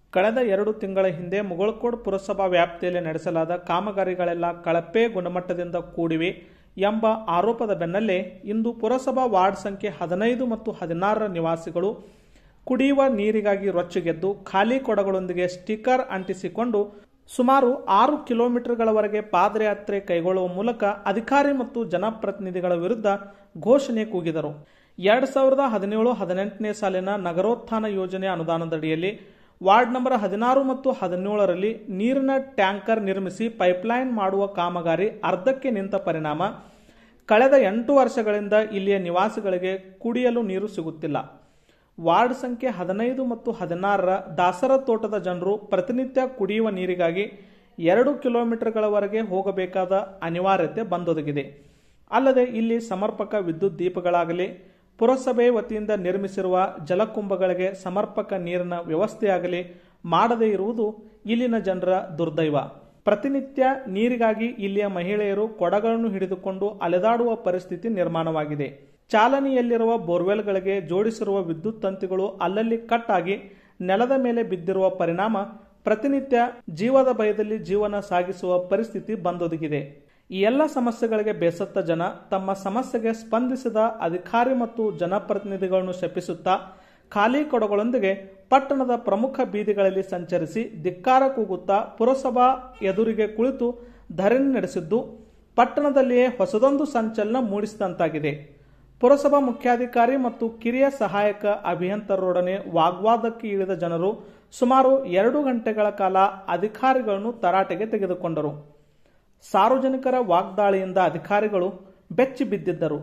ಕಳೆದ ಎರಡು ತಿಂಗಳ ಹಿಂದೆ ಮುಗಳಕೋಡ್ ಪುರಸಭಾ ವ್ಯಾಪ್ತಿಯಲ್ಲಿ ನಡೆಸಲಾದ ಕಾಮಗಾರಿಗಳೆಲ್ಲ ಕಳಪೆ ಗುಣಮಟ್ಟದಿಂದ ಕೂಡಿವೆ ಎಂಬ ಆರೋಪದ ಬೆನ್ನಲ್ಲೇ ಇಂದು ಪುರಸಭಾ ವಾರ್ಡ್ ಸಂಖ್ಯೆ ಹದಿನೈದು ಮತ್ತು ಹದಿನಾರರ ನಿವಾಸಿಗಳು ಕುಡಿಯುವ ನೀರಿಗಾಗಿ ರೊಚ್ಚಿಗೆದ್ದು ಖಾಲಿ ಕೊಡಗಳೊಂದಿಗೆ ಸ್ಟಿಕ್ಕರ್ ಅಂಟಿಸಿಕೊಂಡು ಸುಮಾರು ಆರು ಕಿಲೋಮೀಟರ್ಗಳವರೆಗೆ ಪಾದಯಾತ್ರೆ ಕೈಗೊಳ್ಳುವ ಮೂಲಕ ಅಧಿಕಾರಿ ಮತ್ತು ಜನಪ್ರತಿನಿಧಿಗಳ ವಿರುದ್ಧ ಘೋಷಣೆ ಕೂಗಿದರು ಎರಡು ಸಾವಿರದ ಹದಿನೇಳು ಹದಿನೆಂಟನೇ ಸಾಲಿನ ನಗರೋತ್ಥಾನ ಯೋಜನೆ ಅನುದಾನದಡಿಯಲ್ಲಿ ವಾರ್ಡ್ ನಂಬರ್ ಹದಿನಾರು ಮತ್ತು ಹದಿನೇಳರಲ್ಲಿ ನೀರಿನ ಟ್ಯಾಂಕರ್ ನಿರ್ಮಿಸಿ ಪೈಪ್ಲೈನ್ ಮಾಡುವ ಕಾಮಗಾರಿ ಅರ್ಧಕ್ಕೆ ನಿಂತ ಪರಿಣಾಮ ಕಳೆದ ಎಂಟು ವರ್ಷಗಳಿಂದ ಇಲ್ಲಿಯ ನಿವಾಸಿಗಳಿಗೆ ಕುಡಿಯಲು ನೀರು ಸಿಗುತ್ತಿಲ್ಲ ವಾರ್ಡ್ ಸಂಖ್ಯೆ ಹದಿನೈದು ಮತ್ತು ಹದಿನಾರರ ದಾಸರ ತೋಟದ ಜನರು ಪ್ರತಿನಿತ್ಯ ಕುಡಿಯುವ ನೀರಿಗಾಗಿ ಎರಡು ಕಿಲೋಮೀಟರ್ಗಳವರೆಗೆ ಹೋಗಬೇಕಾದ ಅನಿವಾರ್ಯತೆ ಬಂದೊದಗಿದೆ ಅಲ್ಲದೆ ಇಲ್ಲಿ ಸಮರ್ಪಕ ವಿದ್ಯುತ್ ದೀಪಗಳಾಗಲಿ ಪುರಸಭೆ ವತಿಯಿಂದ ನಿರ್ಮಿಸಿರುವ ಜಲಕುಂಭಗಳಿಗೆ ಸಮರ್ಪಕ ನೀರಿನ ವ್ಯವಸ್ಥೆಯಾಗಲಿ ಮಾಡದೇ ಇರುವುದು ಇಲ್ಲಿನ ಜನರ ದುರ್ದೈವ ಪ್ರತಿನಿತ್ಯ ನೀರಿಗಾಗಿ ಇಲ್ಲಿಯ ಮಹಿಳೆಯರು ಕೊಡಗಳನ್ನು ಹಿಡಿದುಕೊಂಡು ಅಲೆದಾಡುವ ಪರಿಸ್ಥಿತಿ ನಿರ್ಮಾಣವಾಗಿದೆ ಚಾಲನೆಯಲ್ಲಿರುವ ಬೋರ್ವೆಲ್ಗಳಿಗೆ ಜೋಡಿಸಿರುವ ವಿದ್ಯುತ್ ತಂತಿಗಳು ಅಲ್ಲಲ್ಲಿ ಕಟ್ ಆಗಿ ನೆಲದ ಮೇಲೆ ಬಿದ್ದಿರುವ ಪರಿಣಾಮ ಪ್ರತಿನಿತ್ಯ ಜೀವದ ಭಯದಲ್ಲಿ ಜೀವನ ಸಾಗಿಸುವ ಪರಿಸ್ಥಿತಿ ಬಂದೊದಗಿದೆ ಈ ಎಲ್ಲ ಸಮಸ್ಯೆಗಳಿಗೆ ಬೇಸತ್ತ ಜನ ತಮ್ಮ ಸಮಸ್ಯೆಗೆ ಸ್ಪಂದಿಸಿದ ಅಧಿಕಾರಿ ಮತ್ತು ಜನಪ್ರತಿನಿಧಿಗಳನ್ನು ಶಪಿಸುತ್ತಾ ಖಾಲಿ ಕೊಡಗಳೊಂದಿಗೆ ಪಟ್ಟಣದ ಪ್ರಮುಖ ಬೀದಿಗಳಲ್ಲಿ ಸಂಚರಿಸಿ ಧಿಕ್ಕಾರ ಕೂಗುತ್ತಾ ಪುರಸಭಾ ಎದುರಿಗೆ ಕುಳಿತು ಧರಣಿ ನಡೆಸಿದ್ದು ಪಟ್ಟಣದಲ್ಲಿಯೇ ಹೊಸದೊಂದು ಸಂಚಲನ ಮೂಡಿಸಿದಂತಾಗಿದೆ ಪುರಸಭಾ ಮುಖ್ಯಾಧಿಕಾರಿ ಮತ್ತು ಕಿರಿಯ ಸಹಾಯಕ ಅಭಿಯಂತರರೊಡನೆ ವಾಗ್ವಾದಕ್ಕೆ ಇಳಿದ ಜನರು ಸುಮಾರು ಎರಡು ಗಂಟೆಗಳ ಕಾಲ ಅಧಿಕಾರಿಗಳನ್ನು ತರಾಟೆಗೆ ತೆಗೆದುಕೊಂಡರು ಸಾರ್ವಜನಿಕರ ವಾಗ್ದಾಳಿಯಿಂದ ಅಧಿಕಾರಿಗಳು ಬೆಚ್ಚಿ ಬಿದ್ದಿದ್ದರು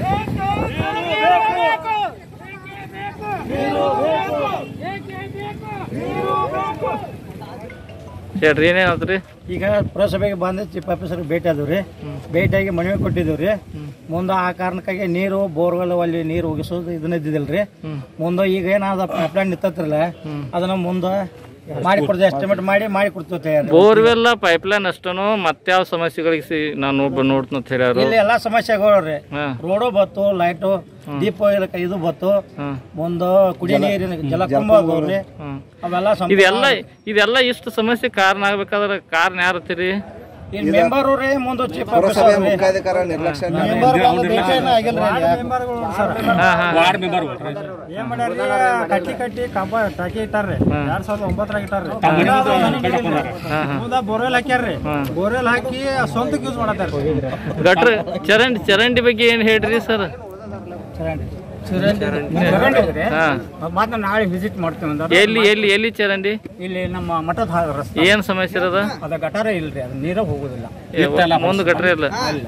ಹೇಳ್ರಿ ಏನೇನಾದ್ರಿ ಈಗ ಪುರಸಭೆಗೆ ಬಂದ ಚೀಫ್ ಆಫೀಸರ್ ಭೇಟಿ ಆದವ್ರಿ ಭೇಟಿಯಾಗಿ ಮನವಿ ಕೊಟ್ಟಿದ್ದೀವ್ರಿ ಮುಂದೆ ಆ ಕಾರಣಕ್ಕಾಗಿ ನೀರು ಬೋರ್ವೆಲ್ ಅಲ್ಲಿ ನೀರು ಹೋಗಿಸೋದು ಇದನ್ನ ಇದ್ದಿದಿಲ್ರಿ ಮುಂದೆ ಈಗ ಏನಾದ ಪೈಪ್ಲೈನ್ ನಿಂತತ್ರಲ್ಲ ಅದನ್ನ ಮುಂದೆ ಮಾಡಿ ಕೊಡ್ತೀವಿ ಎಸ್ಟಿಮೇಟ್ ಮಾಡಿ ಮಾಡಿ ಕೊಡ್ತೀವಿ ಬೋರ್ವೆಲ್ಲ ಪೈಪ್ಲೈನ್ ಅಷ್ಟನು ಮತ್ಯಾವ ಸಮಸ್ಯೆಗಳಿಗೆ ಸಿ ನಾನು ಒಬ್ಬ ನೋಡ್ತೀನಿ ಅಂತ ಹೇಳ್ಯಾರು ಇಲ್ಲಿ ಎಲ್ಲಾ ಸಮಸ್ಯೆಗಳು ಹಾ ರೋಡು ಬತ್ತು ಲೈಟು ದೀಪ ಇದಕ್ಕ ಇದು ಬತ್ತು ಹ್ಮ್. ಮುಂದೆ ಕುಡಿ ನೀರಿನ ಜಲಕುಂಭ ಅದಾವ್ರಿ ಹ್ಮ್. ಅವೆಲ್ಲ ಸಂಪೂರ್ಣ- ಇದೆಲ್ಲ ಇದೆಲ್ಲ ಇಷ್ಟು ಸಮಸ್ಯೆ ಕಾರಣ ಆಗ್ಬೇಕಾದ್ರೆ ಕಾರಣ ಯಾರತ್ತೀರಿ ಇಲ್ಲಿ ಮೆಂಬರ್ ರೀ ಮುಂದೆ ಚೀಫ್ ಆಫೀಸರ್ ರೀ. ಮೆಂಬರ್ ಬಂದು ಭೇಟಿಯೇನ ಆಗಿಲ್ರಿ ಅಲ್ಲಿ ಯಾರು. ಹಾ ಹಾ ಏನ್ ಮಾಡ್ಯಾರ್ರಿ ಕಟ್ಟಿ ಕಟ್ಟಿ ಕಂಬ ಟಾಕಿ ಇಟ್ಟಾರ್ರಿ ಎರಡ್ ಸಾವಿರದ ಒಂಬತ್ತರಾಗ ಇಟ್ಟಾರ್ರಿ ಮುಂದ ಬೋರ್ವೆಲ್ ಹಾಕ್ಯಾರ್ರಿ ಬೋರ್ವೆಲ್ ಹಾಕಿ ಸ್ವಂತಕ್ಕೆ ಯೂಸ್ ಮಾಡತ್ತಾರ್ರಿ ಗಟ್ರ ಚರಂಡಿ ಚರಂಡಿ ಬಗ್ಗೆ ಏನ್ ಹೇಳ್ರಿ ಸರ್ ಹಾ ಮಾತ್ರ ನಾಳೆ ವಿಸಿಟ್ ಮಾಡ್ತೀವಿ ಅಂದ್ರೆ ಎಲ್ಲಿ ಎಲ್ಲಿ ಎಲ್ಲಿ ಚರಂಡಿ ಇಲ್ಲಿ ನಮ್ಮ ಮಠದ ಹಾ- ರಸ್ತೆ ಏನ್ ಸಮಸ್ಯೆ ಇರದ ಅದ ಗಟಾರ ಇಲ್ರಿ ಅದು ನೀರ ಹೋಗುದಿಲ್ಲ ಮುಂದ್ ಗಟ್ರ ಇಲ್ಲ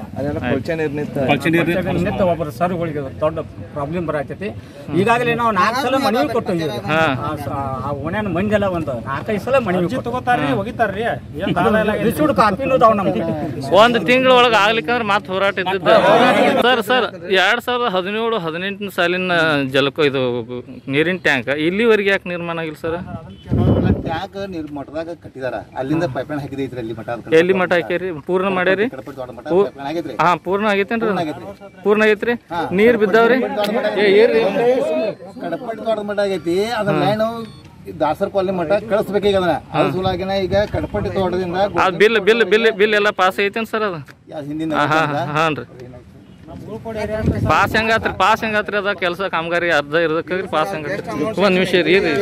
ನಿಂತ ಒಬ್ಬರು ಸರ್ಗಳಿಗೆ ದೊಡ್ಡ ಪ್ರಾಬ್ಲಮ್ ಬರತೈತಿ ಈಗಾಗಲೇ ನಾವು ನಾಲ್ಕು ಸಲ ಮನವಿ ಕೊಟ್ಟಿದ್ದೀವಿ ಹಾ. ಆ ಸ- ಆ ಓಣ್ಯಾನ ಮಂದಿಲ್ಲ ಒಂದು ನಾಲ್ಕೈದು ಸಲ ಮನವಿ ಅರ್ಜಿ ತಗೋತಾರ್ರಿ ಒಗಿತಾರ್ರಿ ಏನ್ ದಾದ ಎಲ್ಲ ಆಗೈತಿ. ರಿಸೀವ್ಡ್ ಕಾಪಿನೂ ಅದಾವ ನಮ್ಗೆ ಒಂದ್ ತಿಂಗಳ ಒಳಗ ಆಗ್ಲಿಕ್ಕಂದ್ರ ಮತ್ ಹೋರಾಟ ಇದ್ದಿದ್ದ ಸರ್ ಸರ್ ಎರಡ್ ಸಾವಿರದ ಹದಿನೇಳು ಹದಿನೆಂಟನೇ ಸಾಲಿನ ಜಲಕ ಇದು ನೀರಿನ ಟ್ಯಾಂಕ್ ಇಲ್ಲಿವರೆಗೆ ಯಾಕೆ ನಿರ್ಮಾಣ ಆಗಿಲ್ಲ ಸರ್ ಟ್ಯಾಂಕ್ ನೀರ್ ಮಠದಾಗ ಕಟ್ಟಿದಾರ ಅಲ್ಲಿಂದ ಪೈಪ್ಲೈನ್ ಹಾಕಿದೈತ್ರಿ ಅಲ್ಲಿ ಮಠ ಎಲ್ಲಿ ಮಠ ಹಾಕ್ಯಾರಿ ಪೂರ್ಣ ಮಾಡ್ಯಾರಿ ಕಡಪಡಿ ದೊಡ್ಡ ಮಠ ಪೂ- ಪೈಪ್ಲೈನ್ ಆಗೈತ್ರಿ ಹಾ ಪೂರ್ಣ ಆಗೈತೇನ್ರಿ ಪೂರ್ಣ ಆಗೈತ್ರಿ ನೀರ್ ಬಿದ್ದಾವ್ರಿ ಏ, ಏರ್ರಿ ಕಡಪಡಿ ದೊಡ್ಡ ಮಠ ಆಗೈತಿ ಅದ್ರ ಲೈನ್ ದಾಸರ ಕಾಲನಿ ಮಠ ಕಳಿಸ್ಬೇಕೀಗ ಅದನ್ನ ಅದ್ರ ಸಲುವಾಗಿನ ಈಗ ಕಡಪಟ್ಟಿ ತೋಟದಿಂದ ಅದ್ ಬಿಲ್ ಬಿಲ್ ಬಿಲ್ ಬಿಲ್ ಎಲ್ಲ ಪಾಸ್ ಐತೇನ್ ಸರ್ ಅದು ಯಾ- ಹಿಂದಿನ ಹಾ ಹಾ ಹಾನ್ ರೀ ಪಾಸ್ ಹೆಂಗಾತ್ರಿ ಪಾಸ್ ಹೆಂಗಾತ್ರಿ ಅದ ಕೆಲಸ ಕಾಮಗಾರಿ ಅರ್ಧ ಇರ್ದಕ್ಕಾಗ್ರಿ ಪಾಸ್ ಹೆಂಗಾತ್ರಿ ಒಂದ್ ನಿಮಿಷ ರೀ ರೀ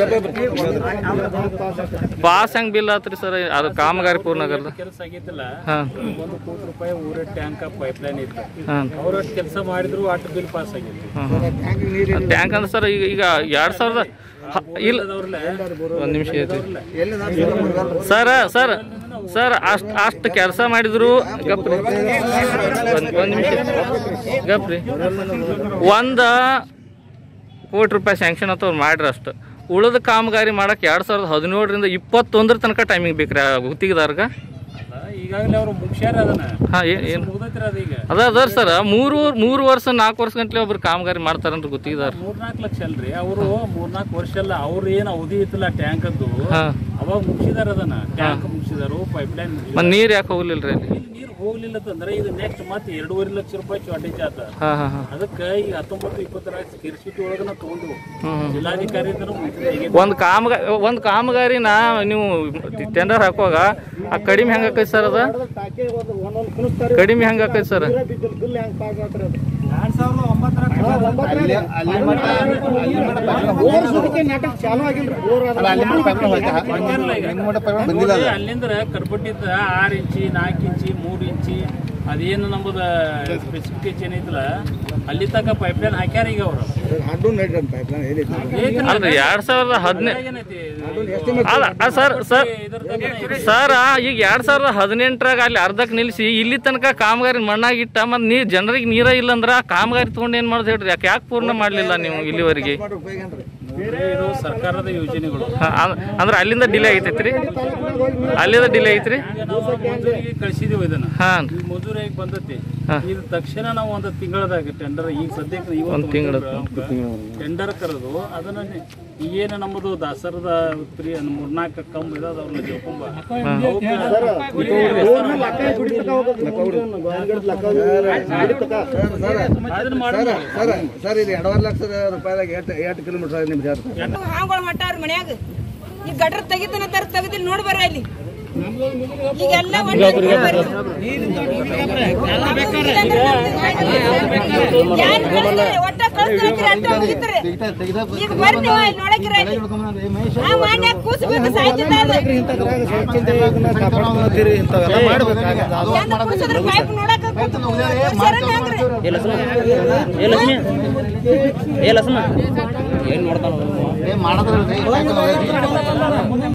ಪಾಸ್ ಹೆಂಗ್ ಬಿಲ್ ಆತ್ರಿ ಸರ್ ಅದು ಕಾಮಗಾರಿ ಪೂರ್ಣ ಆಗಲ್ಲ ಕೆಲಸ ಆಗೈತಿಲ್ಲ ಹಾ ಒಂದು ಕೋಟಿ ರೂಪಾಯಿ ಊರ ಟ್ಯಾಂಕ್ ಪೈಪ್ಲೈನ್ ಇತ್ತು ಹಾ ಅವ್ರ ಕೆಲಸ ಮಾಡಿದ್ರು ಅಷ್ಟು ಬಿಲ್ ಪಾಸ್ ಆಗೈತಿ ಟ್ಯಾಂಕ್ ಅಂದ್ರೆ ಸರ್ ಈಗ ಈಗ ಎರಡ್ ಸಾವಿರದ ಹ- ಇಲ್ಲ ಒಂದ್ ನಿಮಿಷ ಐತಿ ಸರ್ ಸರ್ ಸರ್ ಅಷ್ಟ್ ಅಷ್ಟ್ ಕೆಲಸ ಮಾಡಿದ್ರು ಗಪ್ರಿ ಒಂದ್ ಒಂದ್ ನಿಮಿಷ ಗಪ್ರಿ ಒಂದ ಕೋಟಿ ರೂಪಾಯಿ ಸ್ಯಾಂಕ್ಷನ್ ಅಥವಾ ಮಾಡ್ರಿ ಅಷ್ಟು ಉಳಿದ ಕಾಮಗಾರಿ ಮಾಡಕ್ ಎರಡ್ ಸಾವಿರದ ಹದಿನೇಳರಿಂದ ಇಪ್ಪತ್ತೊಂದರ ತನಕ ಟೈಮಿಂಗ್ ಬೇಕ್ರಿ ಆ ಗುತ್ತಿಗೆದಾರ್ಗ ಈಗಾಗಲೇ ಅವ್ರು ಮುಗ್ಸ್ಯಾರ ಅದನ್ನ ಹಾ ಏನ್ ಏನ್ ಮುಗ್ದೈತ್ರಿ ಅದ ಈಗ ಅದ ಅದ ಸರ್ ಮೂರು ಮೂರು ವರ್ಷ ನಾಲ್ಕು ವರ್ಷ ಗಂಟ್ಲೆ ಒಬ್ರು ಕಾಮಗಾರಿ ಮಾಡ್ತಾರನ್ರಿ ಗುತ್ತಿಗೆದಾರ ಮೂರ್ನಾಲ್ಕು ಲಕ್ಷ ಅಲ್ರಿ ಅವರು ಮೂರ್ನಾಲ್ಕು ವರ್ಷ ಅಲ್ಲ ಅವ್ರ ಏನ್ ಅವಧಿ ಇತ್ತಲ್ಲ ಟ್ಯಾಂಕ್ ಅದ್ದು ಹಾ ಅವಾಗ ಮುಗಿಸಿದಾರ ಅದನ್ನ ಟ್ಯಾಂಕ್ ಮುಗಿಸಿದಾರು ಪೈಪ್ ಲೈನ್ ಮತ್ತೆ ನೀರು ಯಾಕೆ ಹೋಗ್ಲಿಲ್ರಿ ಅಲ್ಲಿ ಇಲ್ಲಿ ನೀರು ಹೋಗ್ಲಿಲ್ಲ ಅಂತಂದ್ರೆ ಇದು ನೆಕ್ಸ್ಟ್ ಮತ್ತೆ ಎರಡೂವರೆ ಲಕ್ಷ ರೂಪಾಯಿ ಶಾರ್ಟೇಜ್ ಆತ ಹಾಂ ಹಾಂ ಹಾಂ ಅದಕ್ಕೆ ಈಗ ಹತ್ತೊಂಬತ್ತು ಇಪ್ಪತ್ತರ ಸ್ಕಿರ್ಸಿಟಿ ಒಳಗನ ತಗೊಂಡು ಹ್ಮ್. ಜಿಲ್ಲಾಧಿಕಾರಿಯಿಂದನೂ ಒಂದು ಕಾಮಗಾರಿ ಒಂದು ಕಾಮಗಾರಿನ ನೀವು ಟೆಂಡರ್ ಹಾಕುವಾಗ ಆ ಕಡಿಮೆ ಹೆಂಗೆ ಆಕೈತಿ ಸರ್ ಅದ ಕಡಿಮೆ ಹೆಂಗೆ ಆಕೈತಿ ಸರ್ ಎರಡ್ ಸಾವಿರದ ಒಂಬತ್ತರ ಅಲ್ಲಿ ಅಲ್ಲಿ ಮಟ್ಟ ಅಲ್ಲಿ ಮಟ್ಟ pipeline ನಾಟಕ ಚಾಲು ಆಗಿಲ್ರಿ ಬೋರ್ ಅಲ್ಲ, ಅಲ್ಲಿ ಮಟ್ಟ pipeline ಹೋಯ್ತಾ? ನಿಮ್ಮ ಮಟ್ಟ pipeline ಬಂದಿಲ್ಲ ಅದು. ಅಲ್ಲಿಂದ್ರ ಕಡ್ಬಟ್ಟಿದ್ದ ಆರು ಇಂಚಿ ನಾಲ್ಕು ಇಂಚಿ ಮೂರು ಇಂಚಿ ಅದೇನು ನಮ್ಮದ ಸ್ಪೆಸಿಫಿಕೇಶನ್ ಐತಲ್ಲ ಅಲ್ಲಿ ತನಕ ಪೈಪ್ಲೈನ್ ಹಾಕ್ಯಾರ ಈಗ ಅವರು ಅಲ್ರಿ ಎರಡ್ ಸಾವಿರದ ಹದಿನೈದು ಅಲ್ಲ ಅಲ್ಲ ಸರ್ ಸರ್ ಸರ್ ಈಗ ಎರಡ್ ಸಾವಿರದ ಹದಿನೆಂಟರಾಗ ಅಲ್ಲಿ ಅರ್ಧಕ್ಕೆ ನಿಲ್ಲಿಸಿ ಇಲ್ಲಿ ತನಕ ಕಾಮಗಾರಿ ಮಣ್ಣಾಗಿಟ್ಟ ಮತ್ತೆ ನೀರ್ ಜನರಿಗೆ ನೀರ ಇಲ್ಲ ಅಂದ್ರೆ ಆ ಕಾಮಗಾರಿ ತಗೊಂಡು ಏನ್ ಮಾಡೋದು ಹೇಳ್ರಿ ಯಾಕೆ ಯಾಕೆ ಪೂರ್ಣ ಮಾಡ್ಲಿಲ್ಲ ನೀವು ಇಲ್ಲಿವರೆಗೆ ಇದು ಸರ್ಕಾರದ ಯೋಜನೆಗಳು ಹ, ಅ- ಅಂದ್ರೆ ಅಲ್ಲಿಂದ ಡಿಲೇ ಐತೈತ್ರಿ ಅಲ್ಲಿಂದ ಡಿಲೇ ಐತ್ರಿ ಈಗ ನಾವು ಮಜೂರಿಗೆ ಕಳಿಸಿದೀವಿ ಇದನ್ನ ಹಾಂ ಈ ಮಜೂರಿಗೆ ಬಂದತಿ ಹಾ. ಇದು ತಕ್ಷಣ ನಾವು ಒಂದು ತಿಂಗಳದಾಗ ಟೆಂಡರ್ ಈಗ ಸದ್ಯಕ್ಕೆ ಒಂದ್ ತಿಂಗ್ಳ. ಟೆಂಡರ್ ಕರೆದು ಅದನ್ನ ನೆ- ಈಗೇನು ನಮ್ಮದು ದಾಸರದ ತ್ರೀ ಮೂರ್ನಾಲ್ಕು ಕಂಬ ಇದಾದ ಅವ್ರನ್ನ ಜೋಕೊಂಬ ಅದನ್ನ ಮಾಡೋದು ಸರ್ ಇದು ಎರಡೂವರೆ ಲಕ್ಷ ರೂಪಾಯಿದಾಗ ಎಷ್ಟು ಎಷ್ಟು ಕಿಲೋಮೀಟರ್ ನಿಮ್ಗೆ ಹಾವುಗಳು ಮಟ್ಟಾರ ಮನ್ಯಾಗ ಈ ಗಟ್ರ ತೆಗಿತಾನ ತರ ತೆಗದಿಲ್ಲ ನೋಡ್ ಬರ್ರಿ ಅಲ್ಲಿ ಈಗೆಲ್ಲ ಒಳ್ಳೆ ಒಟ್ಟ ಕಳ್ಸ್ತೀರಿ ಅಟ್ಟ ಮುಗಿತ್ರಿ ಈಗ ಬರ್ರಿ ನೀವು ಅಲ್ಲಿ ನೋಡಕ್ಕಿರ ಅಲ್ಲಿ ಆ ಮಾನ್ಯಾಗ ಕೂಸ್ಬೇಕು ಸಾಯ್ತಿದ್ದ ಅದು ಎಂತ ಕೂಸಿದ್ರೆ ಪೈಪ್ ನೋಡಕ್ ಶರಣ್ ಹೆಂಗ್ರಿ? ಮಾಡೋದ್ರಿ